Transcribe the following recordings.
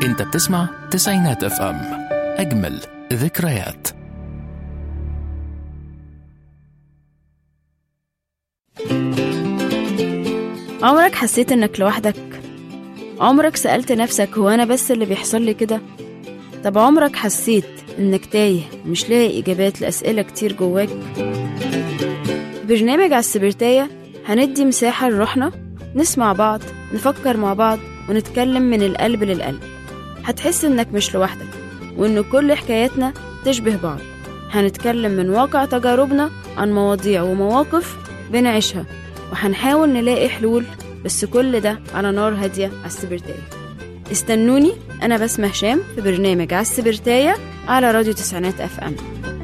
انت بتسمع تسعينات اف ام اجمل ذكريات عمرك حسيت انك لوحدك عمرك سألت نفسك هو انا بس اللي بيحصل لي كده طب عمرك حسيت انك تايه مش لاقي اجابات لأسئلة كتير جواك برنامج على السبرتاية هندي مساحة لروحنا نسمع بعض نفكر مع بعض ونتكلم من القلب للقلب هتحس انك مش لوحدك وان كل حكاياتنا تشبه بعض هنتكلم من واقع تجاربنا عن مواضيع ومواقف بنعيشها وهنحاول نلاقي حلول بس كل ده على نار هادية على السبرتاية استنوني أنا بسمة هشام في برنامج على السبرتاية على راديو تسعينات أف أم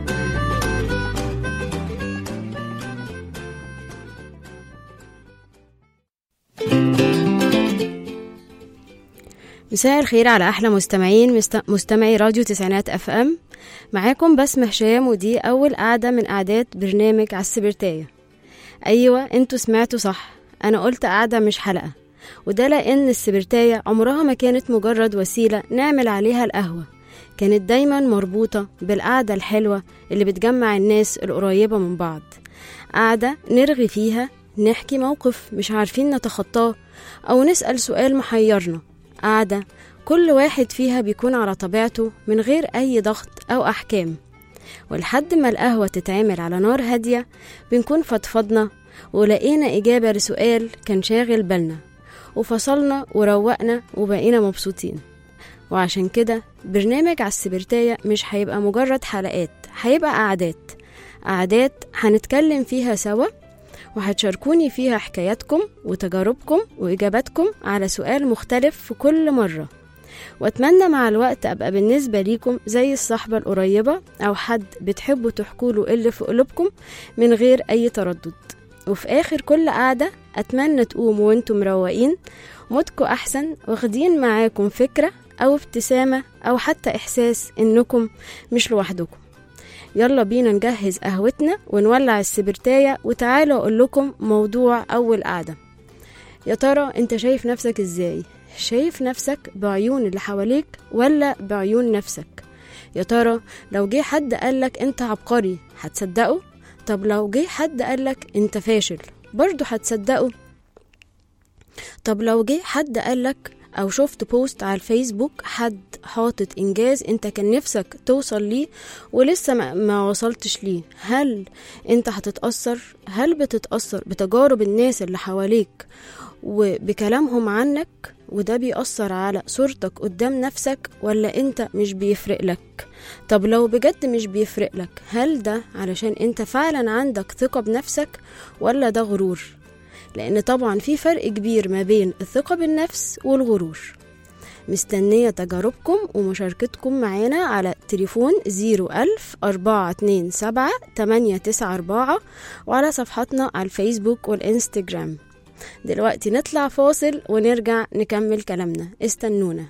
مساء الخير على أحلى مستمعين مست... مستمعي راديو تسعينات أف أم معاكم بسمة هشام ودي أول قعدة من قعدات برنامج على السبرتاية أيوة انتوا سمعتوا صح أنا قلت قعدة مش حلقة وده لأن السبرتاية عمرها ما كانت مجرد وسيلة نعمل عليها القهوة كانت دايما مربوطة بالقعدة الحلوة اللي بتجمع الناس القريبة من بعض قعدة نرغي فيها نحكي موقف مش عارفين نتخطاه أو نسأل سؤال محيرنا قعدة كل واحد فيها بيكون على طبيعته من غير أي ضغط أو أحكام ولحد ما القهوة تتعمل على نار هادية بنكون فضفضنا ولقينا إجابة لسؤال كان شاغل بالنا وفصلنا وروقنا وبقينا مبسوطين وعشان كده برنامج على السبرتاية مش هيبقى مجرد حلقات هيبقى قعدات قعدات هنتكلم فيها سوا وهتشاركوني فيها حكاياتكم وتجاربكم وإجاباتكم على سؤال مختلف في كل مرة واتمنى مع الوقت ابقى بالنسبة ليكم زي الصحبة القريبة او حد بتحبوا تحكوله اللي في قلوبكم من غير اي تردد وفي اخر كل قعدة اتمنى تقوموا وانتم مروقين مودكم احسن واخدين معاكم فكرة او ابتسامة او حتى احساس انكم مش لوحدكم يلا بينا نجهز قهوتنا ونولع السبرتاية وتعالوا اقول لكم موضوع اول قعدة يا ترى انت شايف نفسك ازاي شايف نفسك بعيون اللي حواليك ولا بعيون نفسك يا ترى لو جه حد قالك انت عبقري هتصدقه طب لو جه حد قالك انت فاشل برضه هتصدقه طب لو جه حد قالك او شفت بوست على الفيسبوك حد حاطط انجاز انت كان نفسك توصل ليه ولسه ما, ما وصلتش ليه هل انت هتتأثر هل بتتأثر بتجارب الناس اللي حواليك وبكلامهم عنك وده بيأثر على صورتك قدام نفسك ولا انت مش بيفرق لك طب لو بجد مش بيفرق لك هل ده علشان انت فعلا عندك ثقة بنفسك ولا ده غرور لان طبعا في فرق كبير ما بين الثقة بالنفس والغرور مستنية تجاربكم ومشاركتكم معانا على تليفون زيرو ألف أربعة اتنين سبعة تمانية تسعة أربعة وعلى صفحاتنا على الفيسبوك والإنستجرام دلوقتي نطلع فاصل ونرجع نكمل كلامنا استنونا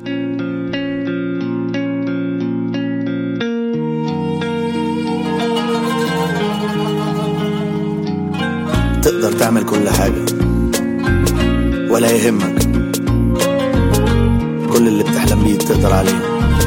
تقدر تعمل كل حاجة ولا يهمك كل اللي بتحلم بيه تقدر عليه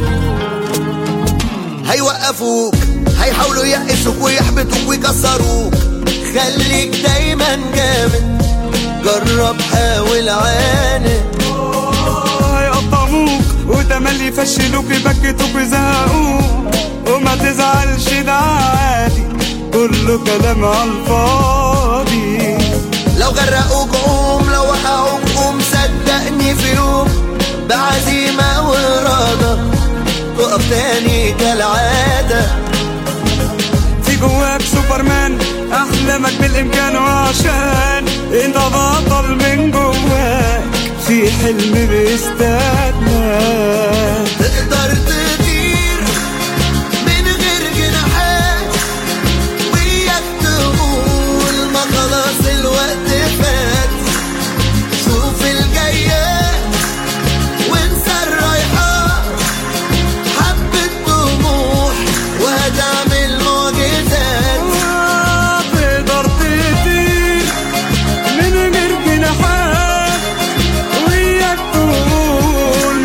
هيوقفوك هيحاولوا يقسوك ويحبطوك ويكسروك خليك دايما جامد جرب حاول عاند هيقطعوك وتملي يفشلوك يبكتوك ويزهقوك وما تزعلش ده عادي كله كلام على الفاضي لو غرقوك قوم لو وقعوك قوم صدقني في يوم بعزيمة وإرادة تقف تاني كالعادة في جواك سوبرمان احلامك بالامكان وعشان انت بطل من جواك في حلم بيستناك تقدر تطير من غير جناحات وياك تقول ما خلاص الوقت فات شوف الجايات وانسى الرايحات حبة طموح وهتعمل معجزات تقدر تطير من غير جناحات وياك تقول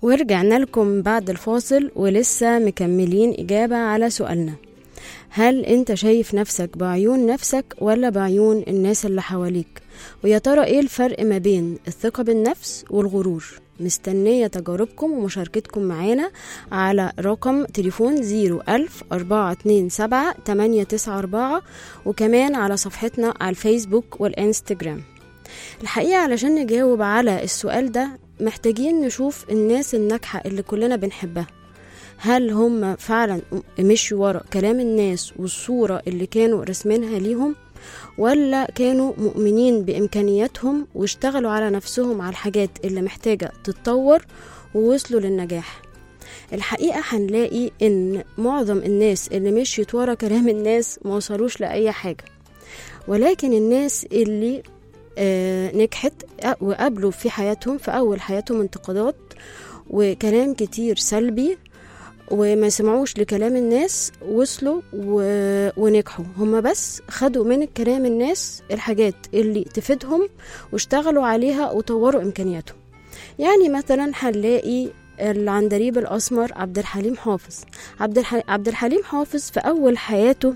ورجعنا لكم بعد الفاصل ولسه مكملين إجابة على سؤالنا هل انت شايف نفسك بعيون نفسك ولا بعيون الناس اللي حواليك ويا ترى ايه الفرق ما بين الثقة بالنفس والغرور مستنية تجاربكم ومشاركتكم معانا على رقم تليفون 01000 427 894 وكمان على صفحتنا على الفيسبوك والانستجرام الحقيقة علشان نجاوب على السؤال ده محتاجين نشوف الناس الناجحة اللي كلنا بنحبها هل هم فعلا مشوا ورا كلام الناس والصورة اللي كانوا رسمينها ليهم ولا كانوا مؤمنين بإمكانياتهم واشتغلوا على نفسهم على الحاجات اللي محتاجة تتطور ووصلوا للنجاح الحقيقة هنلاقي إن معظم الناس اللي مشيت ورا كلام الناس ما وصلوش لأي حاجة ولكن الناس اللي آه نجحت وقابلوا في حياتهم في أول حياتهم انتقادات وكلام كتير سلبي وما سمعوش لكلام الناس وصلوا و... ونجحوا هما بس خدوا من كلام الناس الحاجات اللي تفيدهم واشتغلوا عليها وطوروا إمكانياتهم يعني مثلا هنلاقي العندليب الأسمر عبد الحليم حافظ عبد, الح... عبد الحليم حافظ في أول حياته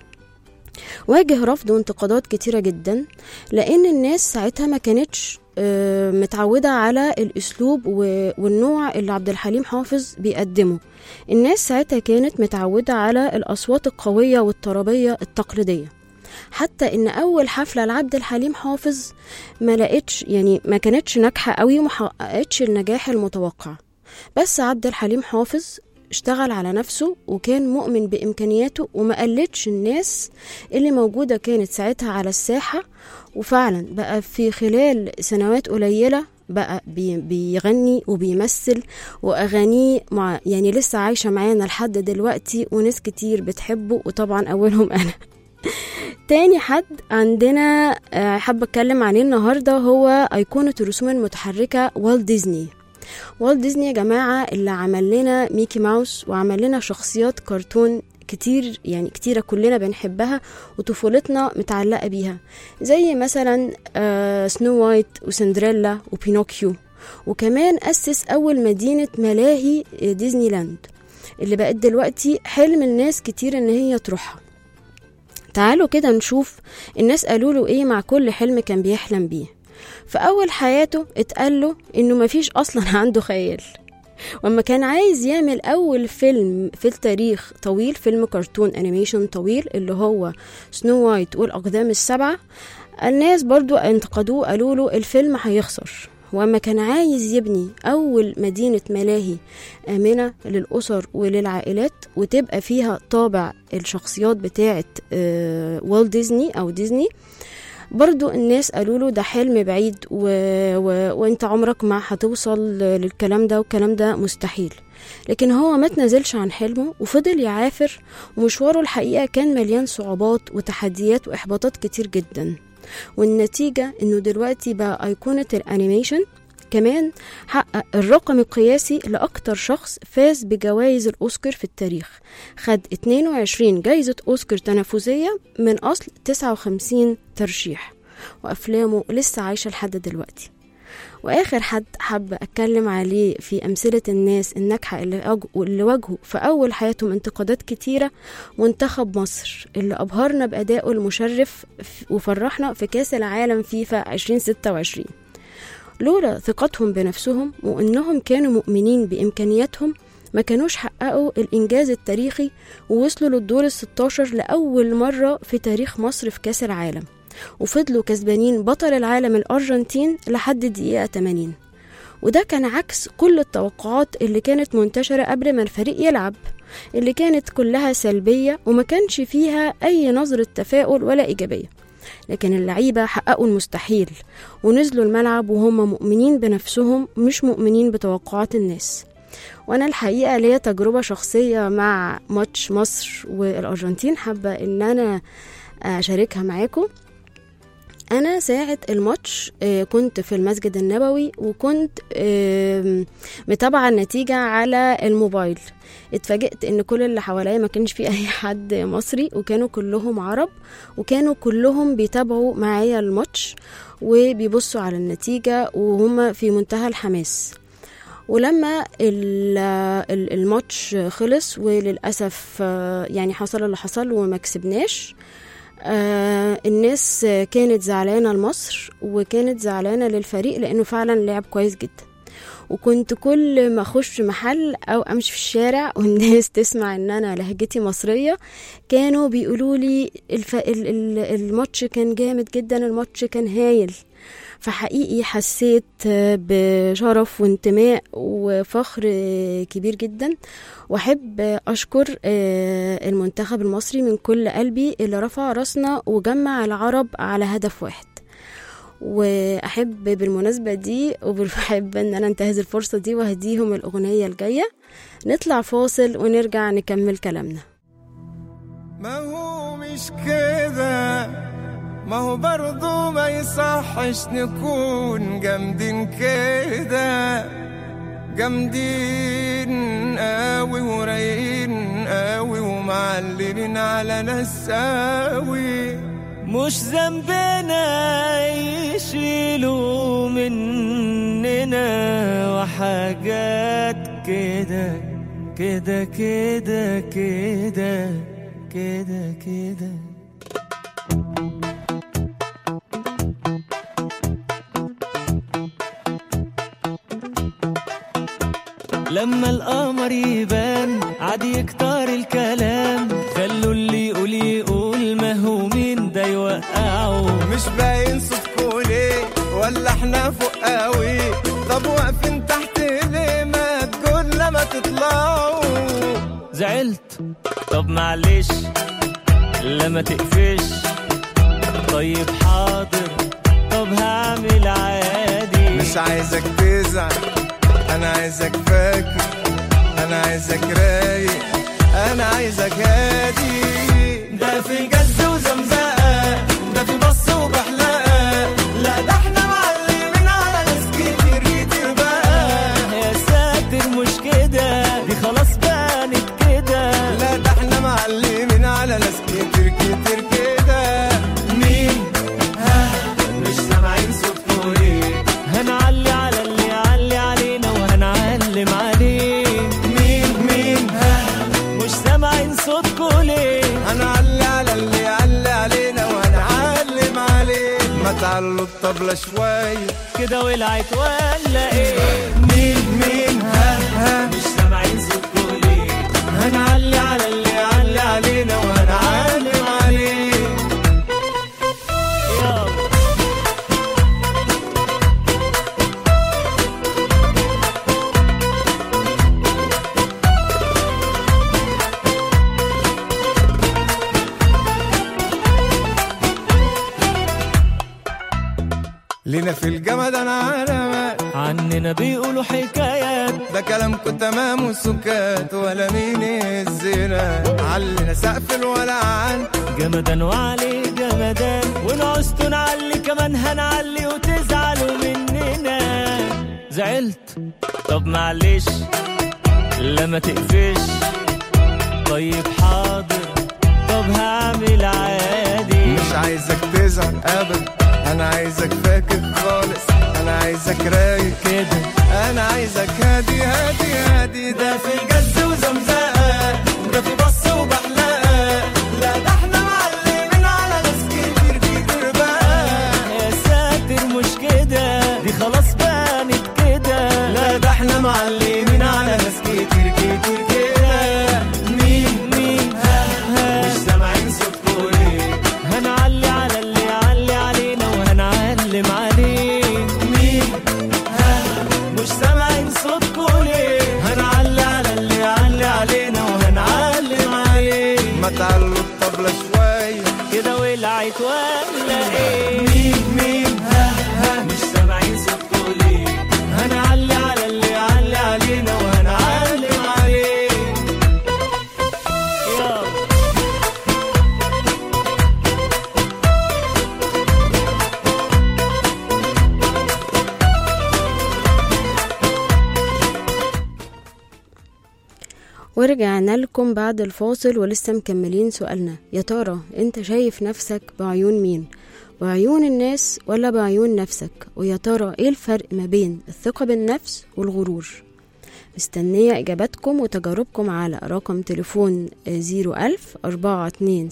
واجه رفض وانتقادات كتيرة جدا لأن الناس ساعتها ما كانتش متعودة على الأسلوب والنوع اللي عبد الحليم حافظ بيقدمه الناس ساعتها كانت متعودة على الأصوات القوية والطربية التقليدية حتى ان اول حفله لعبد الحليم حافظ ما لقيتش يعني ما كانتش ناجحه قوي وما حققتش النجاح المتوقع بس عبد الحليم حافظ اشتغل على نفسه وكان مؤمن بإمكانياته وما قلتش الناس اللي موجودة كانت ساعتها على الساحة وفعلا بقى في خلال سنوات قليلة بقى بي بيغني وبيمثل وأغانيه مع يعني لسه عايشة معانا لحد دلوقتي وناس كتير بتحبه وطبعا أولهم أنا تاني حد عندنا حابة أتكلم عليه النهاردة هو أيقونة الرسوم المتحركة والت ديزني والت ديزني يا جماعة اللي عمل لنا ميكي ماوس وعمل لنا شخصيات كرتون كتير يعني كتيرة كلنا بنحبها وطفولتنا متعلقة بيها زي مثلا آه سنو وايت وسندريلا وبينوكيو وكمان أسس أول مدينة ملاهي ديزني لاند اللي بقت دلوقتي حلم الناس كتير إن هي تروحها تعالوا كده نشوف الناس قالوا له ايه مع كل حلم كان بيحلم بيه في أول حياته اتقال له إنه مفيش أصلا عنده خيال وأما كان عايز يعمل أول فيلم في التاريخ طويل فيلم كرتون أنيميشن طويل اللي هو سنو وايت والأقدام السبعة الناس برضو انتقدوه قالوا له الفيلم هيخسر وأما كان عايز يبني أول مدينة ملاهي آمنة للأسر وللعائلات وتبقى فيها طابع الشخصيات بتاعة والت ديزني أو ديزني برضو الناس قالوا له ده حلم بعيد و... و... وانت عمرك ما هتوصل للكلام ده والكلام ده مستحيل لكن هو ما تنزلش عن حلمه وفضل يعافر ومشواره الحقيقة كان مليان صعوبات وتحديات وإحباطات كتير جدا والنتيجة انه دلوقتي بقى أيقونة الأنيميشن كمان حقق الرقم القياسي لأكتر شخص فاز بجوائز الأوسكار في التاريخ خد 22 جايزة أوسكار تنافسية من أصل 59 ترشيح وأفلامه لسه عايشة لحد دلوقتي وآخر حد حب أتكلم عليه في أمثلة الناس الناجحة اللي, أج... اللي واجهوا في أول حياتهم انتقادات كتيرة منتخب مصر اللي أبهرنا بأدائه المشرف وفرحنا في كأس العالم فيفا 2026 لولا ثقتهم بنفسهم وإنهم كانوا مؤمنين بإمكانياتهم ما كانوش حققوا الإنجاز التاريخي ووصلوا للدور الستاشر لأول مرة في تاريخ مصر في كأس العالم وفضلوا كسبانين بطل العالم الأرجنتين لحد الدقيقة 80 وده كان عكس كل التوقعات اللي كانت منتشرة قبل ما الفريق يلعب اللي كانت كلها سلبية وما كانش فيها أي نظرة تفاؤل ولا إيجابية لكن اللعيبة حققوا المستحيل ونزلوا الملعب وهم مؤمنين بنفسهم مش مؤمنين بتوقعات الناس وانا الحقيقه ليا تجربه شخصيه مع ماتش مصر والارجنتين حابه ان انا اشاركها معاكم انا ساعه الماتش كنت في المسجد النبوي وكنت متابعه النتيجه على الموبايل اتفاجئت ان كل اللي حواليا ما كانش في اي حد مصري وكانوا كلهم عرب وكانوا كلهم بيتابعوا معايا الماتش وبيبصوا على النتيجه وهم في منتهى الحماس ولما ال- ال- الماتش خلص وللأسف آه، يعني حصل اللي حصل وما كسبناش آه الناس كانت زعلانة لمصر وكانت زعلانة للفريق لأنه فعلا لعب كويس جدا وكنت كل ما اخش محل او امشي في الشارع والناس تسمع ان انا لهجتي مصريه كانوا بيقولوا لي الف... ال- ال- الماتش كان جامد جدا الماتش كان هايل فحقيقي حسيت بشرف وانتماء وفخر كبير جدا واحب اشكر المنتخب المصري من كل قلبي اللي رفع راسنا وجمع العرب على هدف واحد واحب بالمناسبه دي وبحب ان انا انتهز الفرصه دي واهديهم الاغنيه الجايه نطلع فاصل ونرجع نكمل كلامنا ما هو مش كده ما هو برضو ما يصحش نكون جامدين كده جامدين قوي ورايقين قوي ومعلمين على ناس قوي مش ذنبنا يشيلوا مننا وحاجات كده كده كده كده كده كده لما القمر يبان عادي يكتر الكلام خلوا اللي يقول يقول ما هو مين ده يوقعه مش باين صوتكوا ليه ولا احنا فوق قوي طب واقفين تحت ليه ما تقول لما تطلعوا زعلت طب معلش لما تقفش طيب حاضر طب هعمل عادي مش عايزك تزعل انا عايزك فاكر انا عايزك رايق انا عايزك هادي ده في جز وزمزقه ده في بص وبحلقه لا ده احنا معلمين على ناس كتير كتير بقى يا ساتر مش كده دي خلاص بانت كده لا ده احنا معلمين على ناس كتير كتير كده مين ها مش سامعين صوتكوا ليه هنعلي على اللي يعلي علينا وهنعلم عليه مين مين ها مش سامعين صوتكوا ليه هنعلي على اللي يعلي علينا وهنعلم عليه ما تعلوا الطبلة شوية كده ولعت ولا ايه مين مين ها ها مش سامعين صوتكوا ليه هنعلي على اللي يعلي علينا وهنعلم عليه يلا لينا في الجمد انا علامات عننا بيقولوا حكايات ده كلامكم تمام وسكات ولا مين الزنا علنا سقف الولعان جمدان وعلي جمدان ونعوزتوا نعلي كمان هنعلي وتزعلوا مننا زعلت طب معلش لما تقفش طيب حاضر طب هعمل عادي مش عايزك تزعل ابدا انا عايزك فاكر خالص انا عايزك رايق كده انا عايزك هادي هادي هادي ده في جز وزمزقه ده في بص وبحلقه لا ده احنا معلمين على ناس كتير كتير بقى يا ساتر مش كده دي خلاص بانت كده لا ده احنا معلمين على ناس كتير كتير كده مين مين ها ها مش سامعين صوتكوا ليه هنعلي على اللي يعلي علينا وهنعلم عليه مين ها مش سامعين صوتكوا ليه هنعلي على اللي يعلي علينا وهنعلم عليه ما تعلوا الطبلة شوية كده ولعت ولا ايه مين مين ها ها مش سامعين صوتكوا ليه هنعلي على اللي يعلي علينا وهنعلم عليه يلا ورجعنا لكم بعد الفاصل ولسه مكملين سؤالنا يا ترى انت شايف نفسك بعيون مين بعيون الناس ولا بعيون نفسك ويا ترى ايه الفرق ما بين الثقة بالنفس والغرور مستنية إجاباتكم وتجاربكم على رقم تليفون 01000 427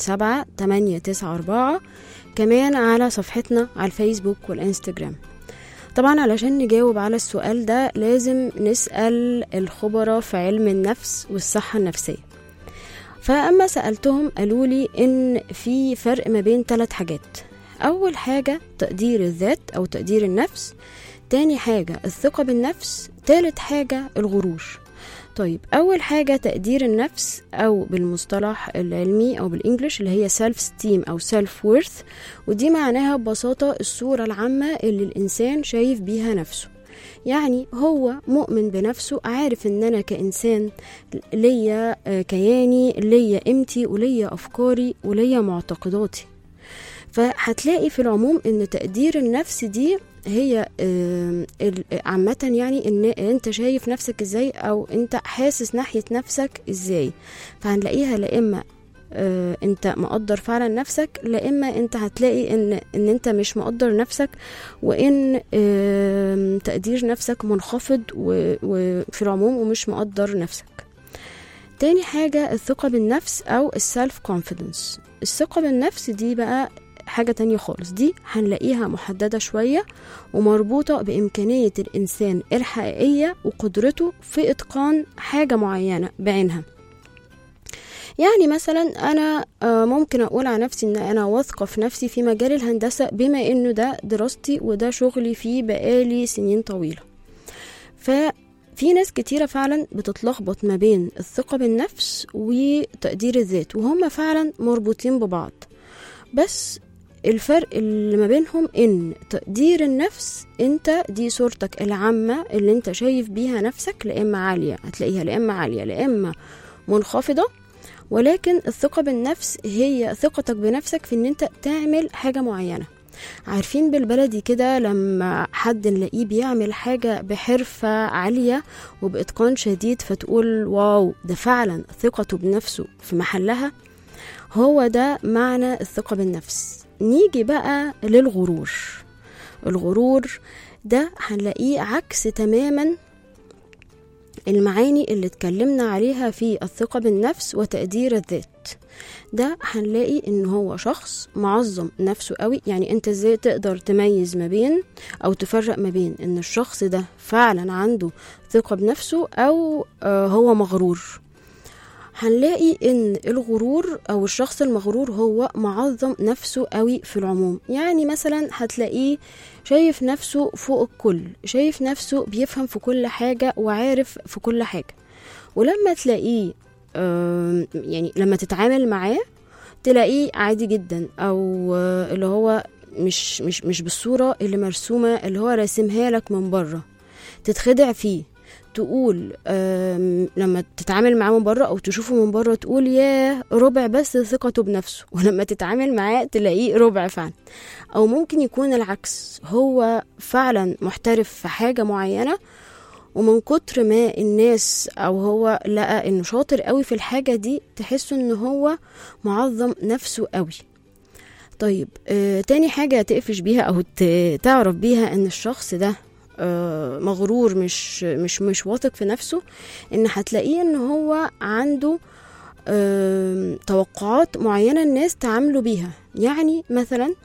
894 كمان على صفحتنا على الفيسبوك والإنستجرام طبعا علشان نجاوب على السؤال ده لازم نسأل الخبراء في علم النفس والصحة النفسية فأما سألتهم قالوا لي إن في فرق ما بين ثلاث حاجات أول حاجة تقدير الذات أو تقدير النفس تاني حاجة الثقة بالنفس تالت حاجة الغرور طيب أول حاجة تقدير النفس أو بالمصطلح العلمي أو بالإنجليش اللي هي self esteem أو self worth ودي معناها ببساطة الصورة العامة اللي الإنسان شايف بيها نفسه يعني هو مؤمن بنفسه عارف ان انا كانسان ليا آه، كياني ليا قيمتي وليا افكاري وليا معتقداتي فهتلاقي في العموم ان تقدير النفس دي هي آم، ال- عامة يعني ان انت شايف نفسك ازاي او انت حاسس ناحية نفسك ازاي فهنلاقيها لا اما آه، انت مقدر فعلا نفسك لا اما انت هتلاقي ان ان انت مش مقدر نفسك وان آم، تقدير نفسك منخفض و- وفي العموم ومش مقدر نفسك تاني حاجة الثقة بالنفس أو السلف كونفيدنس الثقة بالنفس دي بقى حاجة تانية خالص دي هنلاقيها محددة شوية ومربوطة بإمكانية الإنسان الحقيقية وقدرته في إتقان حاجة معينة بعينها يعني مثلا أنا آه، ممكن أقول على نفسي إن أنا واثقة في نفسي في مجال الهندسة بما إنه ده دراستي وده شغلي فيه بقالي سنين طويلة ففي ناس كتيرة فعلا بتتلخبط ما بين الثقة بالنفس وتقدير الذات وهم فعلا مربوطين ببعض بس الفرق اللي ما بينهم ان تقدير النفس انت دي صورتك العامة اللي انت شايف بيها نفسك لا اما عالية هتلاقيها لا اما عالية لا اما منخفضة ولكن الثقة بالنفس هي ثقتك بنفسك في ان انت تعمل حاجة معينة عارفين بالبلدي كده لما حد نلاقيه بيعمل حاجة بحرفة عالية وبإتقان شديد فتقول واو ده فعلا ثقته بنفسه في محلها هو ده معنى الثقة بالنفس نيجي بقى للغرور الغرور ده هنلاقيه عكس تماما المعاني اللي اتكلمنا عليها في الثقة بالنفس وتقدير الذات ده هنلاقي ان هو شخص معظم نفسه قوي يعني انت ازاي تقدر تميز ما بين او تفرق ما بين ان الشخص ده فعلا عنده ثقة بنفسه او آه هو مغرور هنلاقي ان الغرور او الشخص المغرور هو معظم نفسه قوي في العموم يعني مثلا هتلاقيه شايف نفسه فوق الكل شايف نفسه بيفهم في كل حاجة وعارف في كل حاجة ولما تلاقيه آم، يعني لما تتعامل معاه تلاقيه عادي جدا او آه، اللي هو مش مش مش بالصورة اللي مرسومة اللي هو راسمها لك من بره تتخدع فيه تقول آم، لما تتعامل معاه من بره او تشوفه من بره تقول ياه ربع بس ثقته بنفسه ولما تتعامل معاه تلاقيه ربع فعلا او ممكن يكون العكس هو فعلا محترف في حاجة معينة ومن كتر ما الناس او هو لقى انه شاطر قوي في الحاجة دي تحسه ان هو معظم نفسه قوي طيب آه تاني حاجة تقفش بيها او ت- تعرف بيها ان الشخص ده آه مغرور مش مش مش واثق في نفسه ان هتلاقيه ان هو عنده آم، توقعات معينة الناس تعاملوا بيها يعني مثلا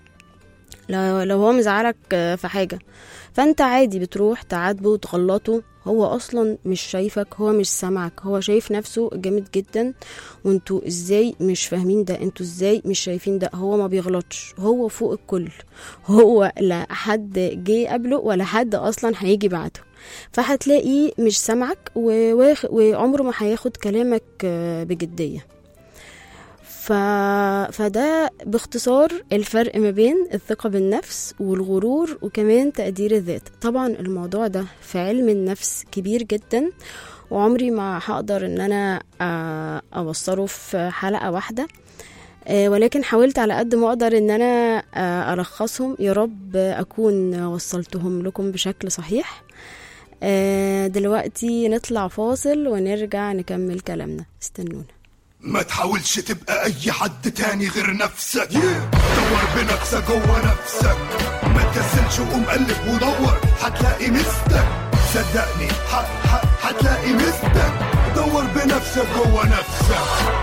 لو لو هو مزعلك آه، في حاجة فانت عادي بتروح تعاتبه وتغلطه هو اصلا مش شايفك هو مش سامعك هو شايف نفسه جامد جدا وانتوا ازاي مش فاهمين ده انتوا ازاي مش شايفين ده هو ما بيغلطش هو فوق الكل هو لا حد جه قبله ولا حد اصلا هيجي بعده فهتلاقيه مش سامعك وواخ- وعمره ما هياخد كلامك آه، بجدية ف... فده باختصار الفرق ما بين الثقة بالنفس والغرور وكمان تقدير الذات طبعا الموضوع ده في علم النفس كبير جدا وعمري ما هقدر ان انا آه، اوصله في حلقة واحدة آه، ولكن حاولت على قد ما اقدر ان انا آه، الخصهم يا رب اكون وصلتهم لكم بشكل صحيح آه، دلوقتي نطلع فاصل ونرجع نكمل كلامنا استنونا ما تحاولش تبقى اي حد تاني غير نفسك دور بنفسك جوه نفسك ما تكسلش وقوم قلب ودور هتلاقي مستك صدقني ح- ح- حتلاقي مستك دور بنفسك جوه نفسك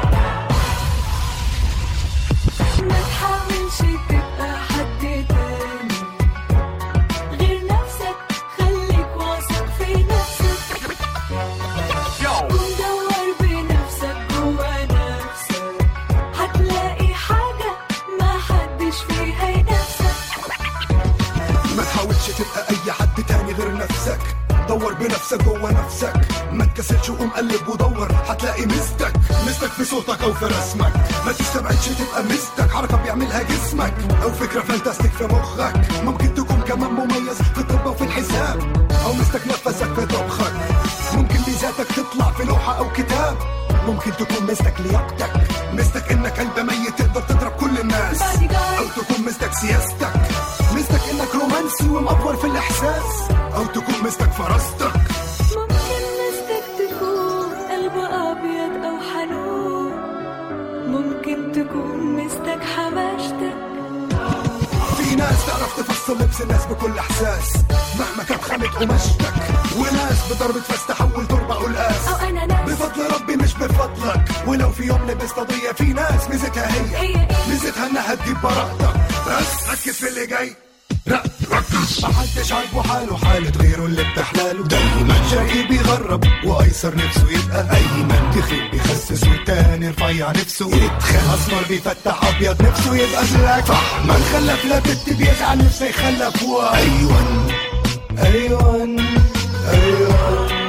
ما تحاولش تبقى حد تاني غير نفسك خليك واثق في نفسك كن دور بنفسك جوا نفسك هتلاقي حاجة ما حدش فيها ينافسك ما تحاولش تبقى اي حد تاني غير نفسك دور بنفسك جوه نفسك ما تكسلش وقوم قلب ودور هتلاقي مستك مستك في صوتك او في رسمك ما تستبعدش تبقى مستك حركه بيعملها جسمك او فكره فانتاستيك في مخك ممكن تكون كمان مميز في الطب وفي الحساب او مستك نفسك في طبخك ممكن ميزاتك تطلع في لوحه او كتاب ممكن تكون مستك لياقتك مستك انك قلب ميت تقدر تضرب كل الناس او تكون مستك سياستك مستك انك رومانسي ومأفور في الاحساس او تكون مستك فراستك ممكن مستك تكون قلب أبيض أو حنون ممكن تكون مستك حماشتك في ناس تعرف تفصل لبس الناس بكل احساس مهما كانت خامة قماشتك وناس بضربة فاس تحول تربة قلقاس أو أنا ناس بفضل ربي مش بفضلك ولو في يوم لبست قضية في ناس ميزتها هي هي إيه؟ ميزتها انها تجيب براءتك بس ركز في اللي جاي لا ركز محدش عاجبه حاله حالة غيره اللي بتحلاله دايما جاي بيغرب وايسر نفسه يبقى ايمن تخيل بيخسس والتاني رفيع نفسه يتخن اسمر بيفتح ابيض نفسه يبقى بلاك صح من خلف لا بنت بيزعل نفسه يخلف ايوان ايوان ايوان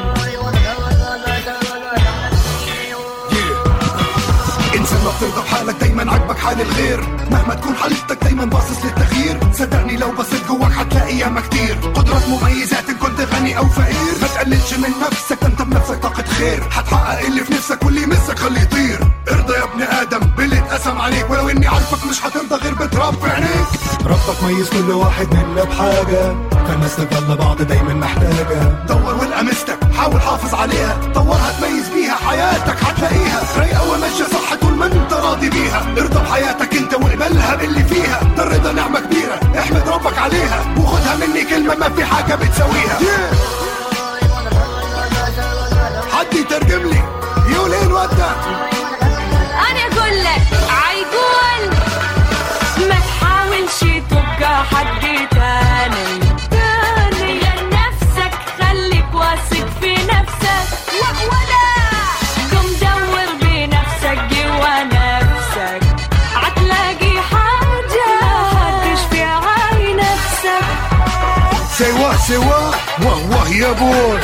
انسان ما بترضى بحالك دايما عاجبك حال الغير مهما تكون حالتك دايما باصص للتغيير صدقني لو بصيت جواك هتلاقي ياما كتير قدرات مميزات ان كنت غني او فقير ما تقللش من نفسك ده انت بنفسك طاقة خير هتحقق اللي في نفسك واللي يمسك خليه يطير ارضى يا ابن ادم باللي اتقسم عليك ولو اني عارفك مش هترضى غير بتراب في عينيك ربك ميز كل واحد منا بحاجة فالناس تضل بعض دايما محتاجة دور والقى مستك حاول حافظ عليها طورها تميز بيها حياتك هتلاقيها رايقة وماشية صح طول ما انت راضي بيها ارضى بحياتك انت واقبلها باللي فيها ده الرضا نعمة كبيرة احمد ربك عليها وخدها مني كلمة ما في حاجة بتساويها حد يترجم لي يقول ايه الواد ده أنا أقول لك عيقول ما تحاولش تبقى حد تاني تاني غير نفسك خليك واثق في نفسك ولا قم دور بنفسك جوا نفسك هتلاقي حاجة هتشفي عاي نفسك سوا سوا واه واه يا بوي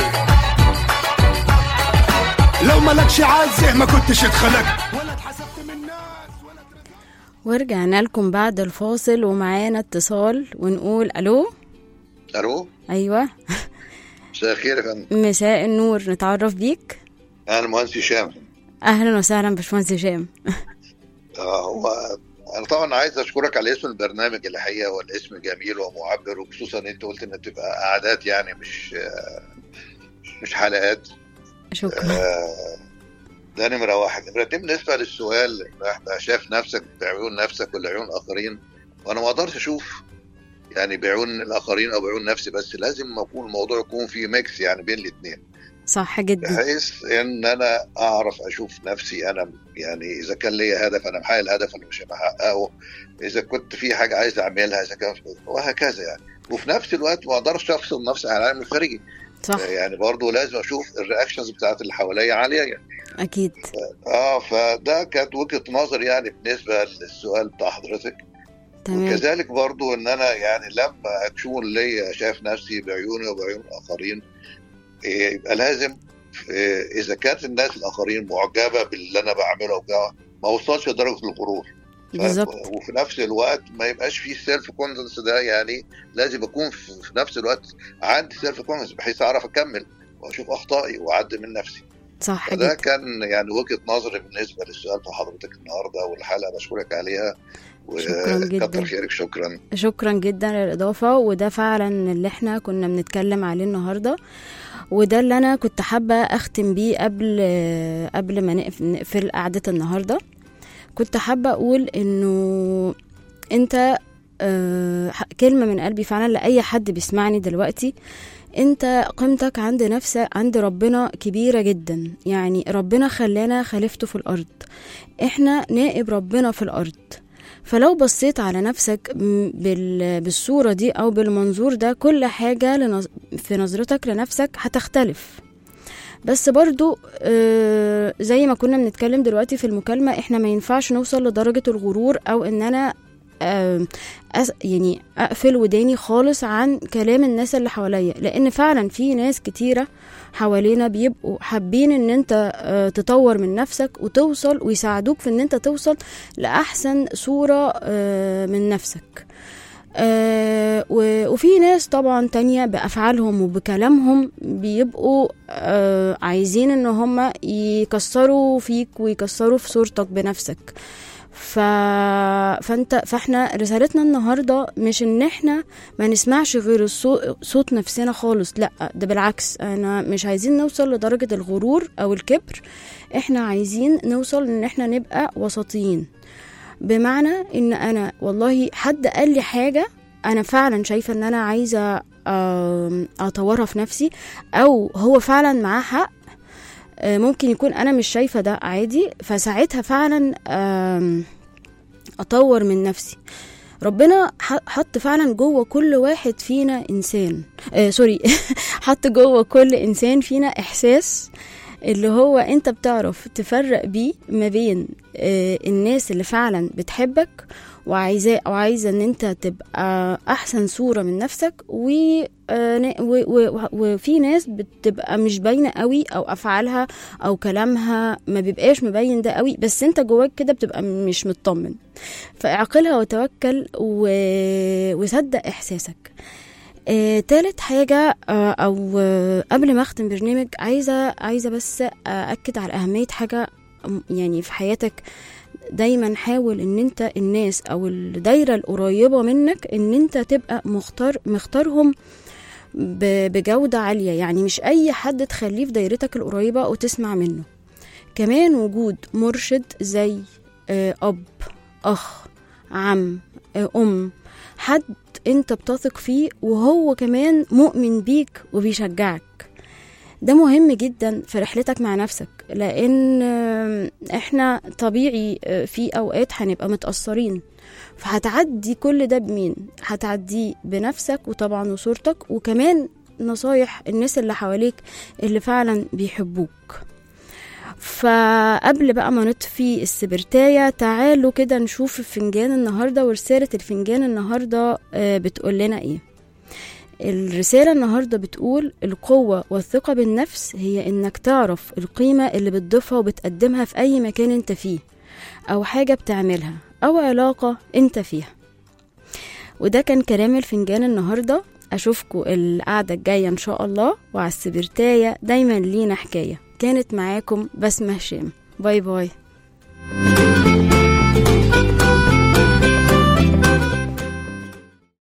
لو مالكش عازه ما كنتش اتخلقت ولا اتحسبت من الناس ولا ورجعنا لكم بعد الفاصل ومعانا اتصال ونقول الو الو ايوه مساء الخير يا فندم مساء النور نتعرف بيك انا المهندس هشام اهلا وسهلا باشمهندس هشام آه، هو انا طبعا عايز اشكرك على اسم البرنامج الحقيقه والاسم جميل ومعبر وخصوصا انت قلت انها تبقى قعدات يعني مش آه، مش حلقات شكرا آه، ده نمرة واحد نمرة اتنين بالنسبة للسؤال إنك شايف نفسك بعيون نفسك ولا عيون آخرين وأنا ما أقدرش أشوف يعني بعيون الآخرين أو بعيون نفسي بس لازم يكون الموضوع يكون فيه ميكس يعني بين الاتنين صح جدا بحيث ان انا اعرف اشوف نفسي انا يعني اذا كان ليا هدف انا محقق الهدف اللي مش محققه اذا كنت في حاجه عايز اعملها اذا كان وهكذا يعني وفي نفس الوقت ما اقدرش افصل نفسي عن العالم الخارجي صح يعني برضه لازم اشوف الرياكشنز بتاعت اللي حواليا عليا يعني. اكيد اه فده كانت وجهه نظر يعني بالنسبه للسؤال بتاع حضرتك تمام وكذلك برضو ان انا يعني لما اكون ليا شايف نفسي بعيوني وبعيون الاخرين إيه، يبقى لازم إيه، اذا كانت الناس الاخرين معجبه باللي انا بعمله وكده ما اوصلش لدرجه الغرور ف- بالظبط وفي نفس الوقت ما يبقاش فيه سيلف كونفدنس ده يعني لازم اكون في في نفس الوقت عندي سيلف كونفدنس بحيث اعرف اكمل واشوف اخطائي واعدل من نفسي صح فده جدا كان يعني وجهه نظري بالنسبه للسؤال بتاع حضرتك النهارده والحلقه بشكرك عليها شكراً جداً. وكتر خيرك شكرا شكرا جدا للإضافة وده فعلا اللي احنا كنا بنتكلم عليه النهاردة وده اللي أنا كنت حابة أختم بيه قبل قبل ما نقف- نقفل قعدة النهاردة كنت حابة أقول إنه أنت آه، ح- كلمة من قلبي فعلا لأي حد بيسمعني دلوقتي انت قيمتك عند نفسك عند ربنا كبيرة جدا يعني ربنا خلانا خليفته في الأرض احنا نائب ربنا في الأرض فلو بصيت على نفسك م- بال- بالصورة دي أو بالمنظور ده كل حاجة لنظ- في نظرتك لنفسك هتختلف بس برضو آه، زي ما كنا بنتكلم دلوقتي في المكالمة احنا ما ينفعش نوصل لدرجة الغرور او ان انا آه، أس يعني اقفل وداني خالص عن كلام الناس اللي حواليا لان فعلا في ناس كتيرة حوالينا بيبقوا حابين ان انت آه، تطور من نفسك وتوصل ويساعدوك في ان انت توصل لاحسن صورة آه، من نفسك آه، و- وفي ناس طبعا تانية بأفعالهم وبكلامهم بيبقوا آه، عايزين ان هم يكسروا فيك ويكسروا في صورتك بنفسك ف... فانت فاحنا رسالتنا النهارده مش ان احنا ما نسمعش غير الصو... صوت نفسنا خالص لا ده بالعكس انا مش عايزين نوصل لدرجه الغرور او الكبر احنا عايزين نوصل ان احنا نبقى وسطيين بمعنى ان انا والله حد قال لي حاجه انا فعلا شايفه ان انا عايزه آم، اطورها في نفسي او هو فعلا معاه حق آه، ممكن يكون انا مش شايفه ده عادي فساعتها فعلا آم، اطور من نفسي ربنا ح- حط فعلا جوه كل واحد فينا انسان آه سوري حط جوه كل انسان فينا احساس اللي هو انت بتعرف تفرق بيه ما بين آه الناس اللي فعلا بتحبك وعايزاه او عايزه ان انت تبقى احسن صوره من نفسك و آه، نا- و- و- وفي ناس بتبقى مش باينه قوي او افعالها او كلامها ما بيبقاش مبين ده قوي بس انت جواك كده بتبقى مش مطمن فاعقلها وتوكل و... وصدق احساسك آه، تالت حاجة آه، أو آه، قبل ما أختم برنامج عايزة عايزة بس أأكد على أهمية حاجة م- يعني في حياتك دايما حاول ان انت الناس او الدايرة القريبة منك ان انت تبقى مختار مختارهم ب- بجودة عالية يعني مش اي حد تخليه في دايرتك القريبة وتسمع منه كمان وجود مرشد زي آه، اب اخ عم آه، ام حد انت بتثق فيه وهو كمان مؤمن بيك وبيشجعك ده مهم جدا في رحلتك مع نفسك لان آم، احنا طبيعي آه، في اوقات هنبقى متأثرين فهتعدي كل ده بمين هتعديه بنفسك وطبعا وصورتك وكمان نصايح الناس اللي حواليك اللي فعلا بيحبوك فقبل بقى ما نطفي السبرتاية تعالوا كده نشوف الفنجان النهاردة ورسالة الفنجان النهاردة آه، بتقول لنا ايه الرسالة النهاردة بتقول القوة والثقة بالنفس هي انك تعرف القيمة اللي بتضيفها وبتقدمها في اي مكان انت فيه او حاجة بتعملها او علاقة انت فيها وده كان كلام الفنجان النهاردة اشوفكم القعدة الجاية ان شاء الله وعلى السبرتاية دايما لينا حكاية كانت معاكم بسمة هشام باي باي